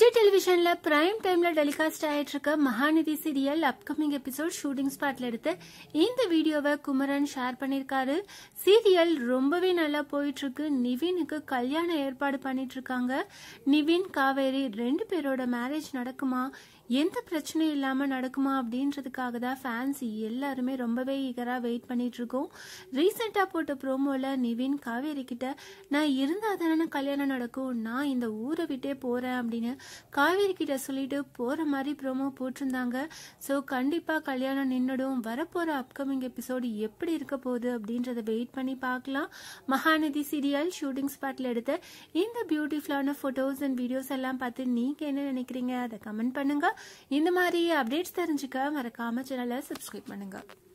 விஜய் டெலிவிஷன்ல பிரைம் டைம்ல டெலிகாஸ்ட் ஆயிட்டு இருக்க Mahanidhi serial upcoming episode shooting ஸ்பாட்ல எடுத்து இந்த வீடியோவை குமரன் ஷேர் பண்ணிருக்காரு சீரியல் ரொம்பவே நல்லா போயிட்டு இருக்கு நிவினுக்கு கல்யாணம் ஏற்பாடு பண்ணிட்டு இருக்காங்க நிவின் காவேரி ரெண்டு பேரோட மேரேஜ் நடக்குமா எந்த பிரச்சனையும் இல்லாம நடக்குமா அப்படின்றதுக்காக தான் ஃபேன்ஸ் எல்லாருமே ரொம்பவே ஈகரா வெயிட் பண்ணிட்டு இருக்கோம் ரீசெண்டா போட்ட ப்ரோமோல நிவின் காவேரி கிட்ட நான் இருந்தா தானே கல்யாணம் நடக்கும் நான் இந்த ஊரை விட்டே போறேன் அப்படின்னு காவேரி கிட்ட சொல்லிட்டு போற மாதிரி ப்ரோமோ போட்டிருந்தாங்க ஸோ கண்டிப்பா கல்யாணம் நின்னுடும் வரப்போற அப்கமிங் எபிசோடு எப்படி இருக்க போகுது அப்படின்றத வெயிட் பண்ணி பார்க்கலாம் மகாநதி சீரியல் ஷூட்டிங் ஸ்பாட்ல எடுத்த இந்த பியூட்டிஃபுல்லான போட்டோஸ் அண்ட் வீடியோஸ் எல்லாம் பார்த்து நீங்க என்ன நினைக்கிறீங்க அதை கமெண்ட் பண்ணுங்க இந்த மாதிரி அப்டேட்ஸ் தெரிஞ்சுக்க மறக்காம சேனலை சப்ஸ்கிரைப் பண்ணுங்க